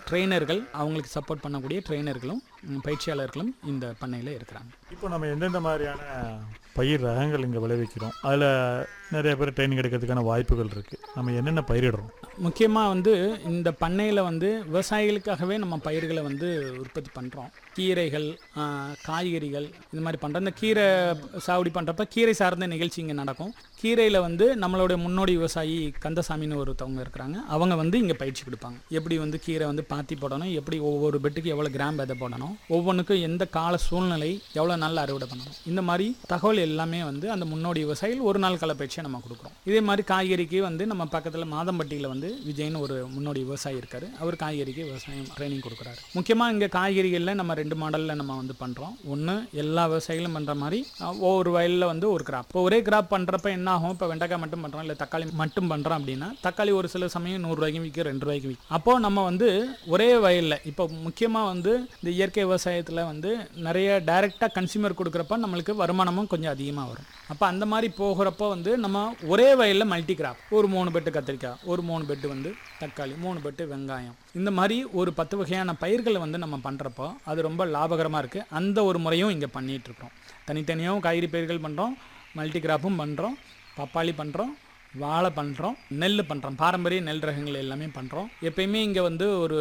ட்ரெயினர்கள் அவங்களுக்கு சப்போர்ட் பண்ணக்கூடிய ட்ரெயினர்களும் ம், பயிற்சியாளர்களும் இந்த பண்ணையில் இருக்கிறாங்க இப்போ நம்ம எந்தெந்த மாதிரியான பயிர் ரகங்கள் இங்கே விளைவிக்கிறோம் அதில் நிறைய பேர் ட்ரைனிங் எடுக்கிறதுக்கான வாய்ப்புகள் இருக்குது நம்ம என்னென்ன பயிரிடுறோம் முக்கியமாக வந்து இந்த பண்ணையில் வந்து விவசாயிகளுக்காகவே நம்ம பயிர்களை வந்து உற்பத்தி பண்ணுறோம் கீரைகள் ஆ, காய்கறிகள் இது மாதிரி பண்ணுறோம் இந்த கீரை சாகுடி பண்ணுறப்ப கீரை சார்ந்த நிகழ்ச்சி இங்கே நடக்கும் கீரையில் வந்து நம்மளுடைய முன்னோடி விவசாயி கந்தசாமின்னு ஒருத்தவங்க இருக்கிறாங்க அவங்க வந்து இங்கே பயிற்சி கொடுப்பாங்க எப்படி வந்து கீரை வந்து பாத்தி போடணும் எப்படி ஒவ்வொரு பெட்டுக்கு எவ்வளோ கிராம் விதை போடணும் ஒவ்வொன்றுக்கும் எந்த கால சூழ்நிலை எவ்வளோ நாள் அறுவடை பண்ணணும் இந்த மாதிரி தகவல் எல்லாமே வந்து அந்த முன்னோடி விவசாயிகள் ஒரு நாள் கால பயிற்சியை நம்ம கொடுக்குறோம் இதே மாதிரி காய்கறிக்கு வந்து நம்ம பக்கத்தில் மாதம்பட்டியில் வந்து விஜய்னு ஒரு முன்னோடி விவசாயி இருக்காரு அவர் காய்கறிக்கு விவசாயம் ட்ரைனிங் கொடுக்குறாரு முக்கியமாக இங்கே காய்கறிகளில் நம்ம ரெண்டு மாடலில் நம்ம வந்து பண்ணுறோம் ஒன்று எல்லா விவசாயிகளும் பண்ணுற மாதிரி அஹ், ஒவ்வொரு வயலில் வந்து ஒரு கிராப் இப்போ ஒரே கிராப் பண்ணுறப்ப என்ன ஆகும் இப்போ வெண்டைக்காய் மட்டும் பண்ணுறோம் இல்லை தக்காளி மட்டும் பண்ணுறோம் அப்படின்னா தக்காளி ஒரு சில சமயம் நூறுரூவாய்க்கும் விற்கும் ரெண்டு ரூபாய்க்கு விற்கும் அப்போது நம்ம வந்து ஒரே வயலில் இப்போ முக்கியமாக வந்து இந்த இயற்கை விவசாயத்தில் வந்து நிறைய டைரெக்டாக கன்சியூமர் கொடுக்குறப்ப நம்மளுக்கு வருமானமும் கொஞ்சம் அதிகமாக வரும் அப்போ அந்த மாதிரி போகிறப்போ வந்து நம்ம ஒரே வயலில் மல்டி கிராப் ஒரு மூணு பெட்டு கத்திரிக்காய் ஒரு மூணு பெட்டு வந்து தக்காளி மூணு பெட்டு வெங்காயம் இந்த மாதிரி ஒரு பத்து வகையான பயிர்களை வந்து நம்ம பண்ணுறப்போ அது ரொம்ப லாபகரமாக இருக்குது அந்த ஒரு முறையும் இங்கே பண்ணிகிட்ருக்கோம் தனித்தனியாகவும் காய்கறி பயிர்கள் பண்ணுறோம் மல்டி கிராப்பும் பண்ணுறோம் பப்பாளி பண்ணுறோம் வாழை பண்ணுறோம் நெல் பண்ணுறோம் பாரம்பரிய நெல் ரகங்கள் எல்லாமே பண்ணுறோம் எப்பயுமே இங்கே வந்து ஒரு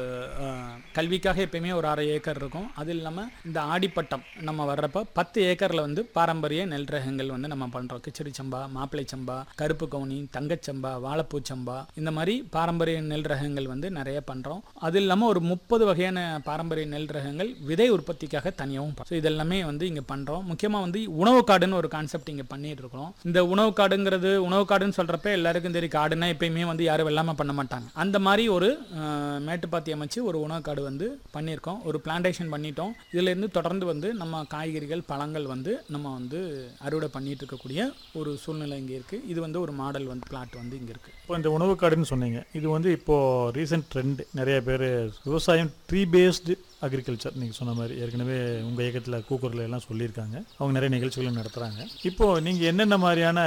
அஹ், கல்விக்காக எப்பயுமே ஒரு அரை ஏக்கர் இருக்கும் அது இல்லாமல் இந்த ஆடிப்பட்டம் நம்ம வர்றப்ப பத்து ஏக்கரில் வந்து பாரம்பரிய நெல் ரகங்கள் வந்து நம்ம பண்ணுறோம் கிச்சடி சம்பா மாப்பிளை சம்பா கருப்பு கவுனி தங்கச்சம்பா வாழைப்பூ சம்பா இந்த மாதிரி பாரம்பரிய நெல் ரகங்கள் வந்து நிறைய பண்ணுறோம் அது இல்லாமல் ஒரு முப்பது வகையான பாரம்பரிய நெல் ரகங்கள் விதை உற்பத்திக்காக தனியாகவும் ஸோ இதெல்லாமே வந்து இங்கே பண்ணுறோம் முக்கியமாக வந்து உணவு காடுன்னு ஒரு கான்செப்ட் இங்கே பண்ணிட்டு இருக்கிறோம் இந்த உணவு காடுங்கிறது உணவு காடுன்னு சொல்கிறப்ப எல்லாருக்கும் தெரியும் காடுனா எப்பயுமே வந்து யாரும் வெள்ளாமல் பண்ண மாட்டாங்க அந்த மாதிரி ஒரு அஹ், மேட்டுப்பாத்தி அமைச்சு ஒரு உணவு காடு வந்து பண்ணியிருக்கோம் ஒரு பிளான்டேஷன் பண்ணிட்டோம் இதுலேருந்து தொடர்ந்து வந்து நம்ம காய்கறிகள் பழங்கள் வந்து நம்ம வந்து அறுவடை பண்ணிட்டு இருக்கக்கூடிய ஒரு சூழ்நிலை இங்கே இருக்குது இது வந்து ஒரு மாடல் வந்து பிளாட் வந்து இங்கே இருக்குது இப்போ இந்த உணவு காடுன்னு சொன்னீங்க இது வந்து இப்போது ரீசெண்ட் ட்ரெண்ட் நிறைய பேர் விவசாயம் ட்ரீ பேஸ்டு அக்ரிகல்ச்சர் நீங்கள் சொன்ன மாதிரி ஏற்கனவே உங்கள் இயக்கத்தில் கூக்குரில் எல்லாம் சொல்லியிருக்காங்க அவங்க நிறைய நிகழ்ச்சிகளும் நடத்துகிறாங்க இப்போது நீங்கள் என்னென்ன மாதிரியான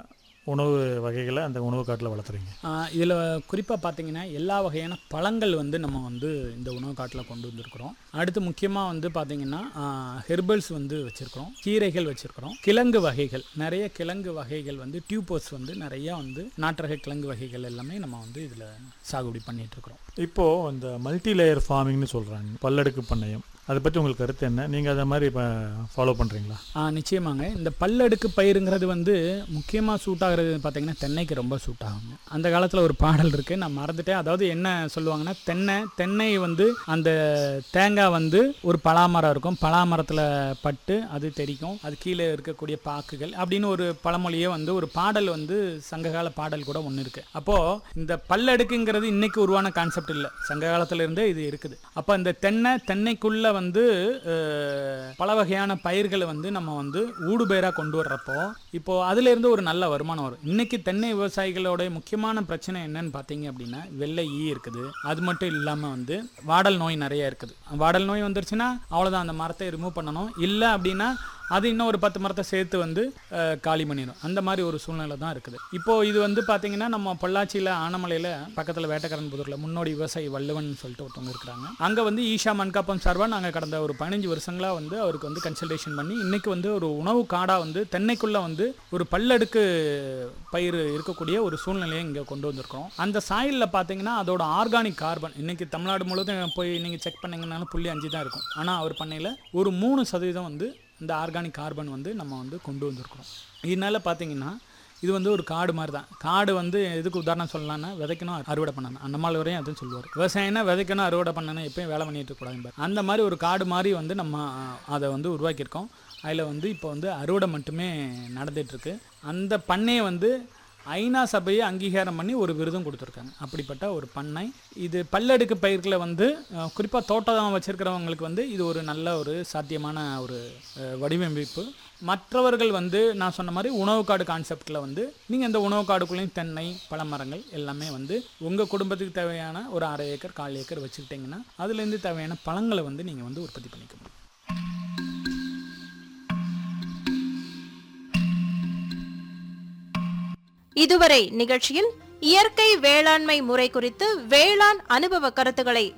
உணவு வகைகளை அந்த உணவு காட்டில் வளர்த்துறீங்க இதில் குறிப்பாக பார்த்தீங்கன்னா எல்லா வகையான பழங்கள் வந்து நம்ம வந்து இந்த உணவு காட்டில் கொண்டு வந்திருக்கிறோம் அடுத்து முக்கியமாக வந்து பார்த்தீங்கன்னா ஹெர்பல்ஸ் வந்து வச்சுருக்கிறோம் கீரைகள் வச்சுருக்கிறோம் கிழங்கு வகைகள் நிறைய கிழங்கு வகைகள் வந்து டியூபர்ஸ் வந்து நிறையா வந்து நாட்டரக கிழங்கு வகைகள் எல்லாமே நம்ம வந்து இதில் சாகுபடி பண்ணிட்டு இருக்கிறோம் இப்போது இந்த மல்டி லேயர் ஃபார்மிங்னு சொல்கிறாங்க பல்லடுக்கு பண்ணையம் அதை பற்றி உங்களுக்கு கருத்து என்ன நீங்கள் அதை மாதிரி இப்போ ஃபாலோ பண்ணுறீங்களா ஆ நிச்சயமாங்க இந்த பல்லடுக்கு பயிருங்கிறது வந்து முக்கியமாக சூட் ஆகிறது பார்த்தீங்கன்னா தென்னைக்கு ரொம்ப சூட் ஆகுங்க அந்த காலத்தில் ஒரு பாடல் இருக்குது நான் மறந்துட்டேன் அதாவது என்ன சொல்லுவாங்கன்னா தென்னை தென்னை வந்து அந்த தேங்காய் வந்து ஒரு பலாமரம் இருக்கும் பலாமரத்தில் பட்டு அது தெரிக்கும் அது கீழே இருக்கக்கூடிய பாக்குகள் அப்படின்னு ஒரு பழமொழியே வந்து ஒரு பாடல் வந்து சங்ககால பாடல் கூட ஒன்று இருக்குது அப்போது இந்த பல்லடுக்குங்கிறது இன்னைக்கு உருவான கான்செப்ட் இல்லை சங்க காலத்துல இருந்தே இது இருக்குது அப்போ இந்த தென்னை தென்னைக்குள்ள வந்து அஹ், பல வகையான பயிர்களை வந்து நம்ம வந்து ஊடுபயிராக கொண்டு வர்றப்போ இப்போ அதுல இருந்து ஒரு நல்ல வருமானம் வரும் இன்னைக்கு தென்னை விவசாயிகளோட முக்கியமான பிரச்சனை என்னன்னு பார்த்தீங்க அப்படின்னா வெள்ளை ஈ இருக்குது அது மட்டும் இல்லாமல் வந்து வாடல் நோய் நிறைய இருக்குது வாடல் நோய் வந்துருச்சுன்னா அவ்வளோதான் அந்த மரத்தை ரிமூவ் பண்ணணும் இல்லை அப்படின்னா அது இன்னும் ஒரு பத்து மரத்தை சேர்த்து வந்து அஹ், காலி பண்ணிடும் அந்த மாதிரி ஒரு சூழ்நிலை தான் இருக்குது இப்போ இது வந்து பார்த்தீங்கன்னா நம்ம பொள்ளாச்சியில் ஆனமலையில் பக்கத்தில் வேட்டக்கரன்புதூரில் முன்னோடி விவசாயி வள்ளுவன் சொல்லிட்டு ஒருத்தவங்க இருக்கிறாங்க அங்கே வந்து ஈஷா மண்காப்பம் சார்பாக நாங்கள் கடந்த ஒரு பதினஞ்சு வருஷங்களாக வந்து அவருக்கு வந்து கன்சல்டேஷன் பண்ணி இன்னைக்கு வந்து ஒரு உணவு காடாக வந்து தென்னைக்குள்ளே வந்து ஒரு பல்லடுக்கு பயிர் இருக்கக்கூடிய ஒரு சூழ்நிலையை இங்கே கொண்டு வந்திருக்கிறோம் அந்த சாயிலில் பார்த்தீங்கன்னா அதோட ஆர்கானிக் கார்பன் இன்னைக்கு தமிழ்நாடு முழுவதும் போய் நீங்கள் செக் பண்ணீங்கன்னாலும் புள்ளி அஞ்சு தான் இருக்கும் ஆனால் அவர் பண்ணையில் ஒரு மூணு சதவீதம் வந்து இந்த ஆர்கானிக் கார்பன் வந்து நம்ம வந்து கொண்டு வந்திருக்கிறோம் இதனால பார்த்தீங்கன்னா இது வந்து ஒரு காடு மாதிரி தான் காடு வந்து எதுக்கு உதாரணம் சொல்லலாம்னா விதைக்கணும் அறுவடை பண்ணணும் அந்த மாதிரி வரையும் அதுவும் சொல்லுவார் விவசாயம்னா விதைக்கணும் அறுவடை பண்ணணும் எப்பயும் வேலை பண்ணிட்டு இருக்கக்கூடாது அந்த மாதிரி ஒரு காடு மாதிரி வந்து நம்ம அதை வந்து உருவாக்கியிருக்கோம் அதில் வந்து இப்போ வந்து அறுவடை மட்டுமே நடந்துகிட்ருக்கு அந்த பண்ணையை வந்து ஐநா சபையை அங்கீகாரம் பண்ணி ஒரு விருதும் கொடுத்துருக்காங்க அப்படிப்பட்ட ஒரு பண்ணை இது பல்லடுக்கு பயிர்களை வந்து குறிப்பாக தோட்டம் வச்சிருக்கிறவங்களுக்கு வந்து இது ஒரு நல்ல ஒரு சாத்தியமான ஒரு அஹ், வடிவமைப்பு மற்றவர்கள் வந்து நான் சொன்ன மாதிரி உணவு காடு கான்செப்டில் வந்து நீங்கள் இந்த உணவு காடுக்குள்ளேயும் தென்னை பழமரங்கள் எல்லாமே வந்து உங்கள் குடும்பத்துக்கு தேவையான ஒரு அரை ஏக்கர் கால் ஏக்கர் வச்சுக்கிட்டிங்கன்னா அதுலேருந்து தேவையான பழங்களை வந்து நீங்கள் வந்து உற்பத்தி பண்ணிக்க முடியும் இதுவரை நிகழ்ச்சியில் இயற்கை வேளாண்மை முறை குறித்து வேளாண் அனுபவ கருத்துக்களை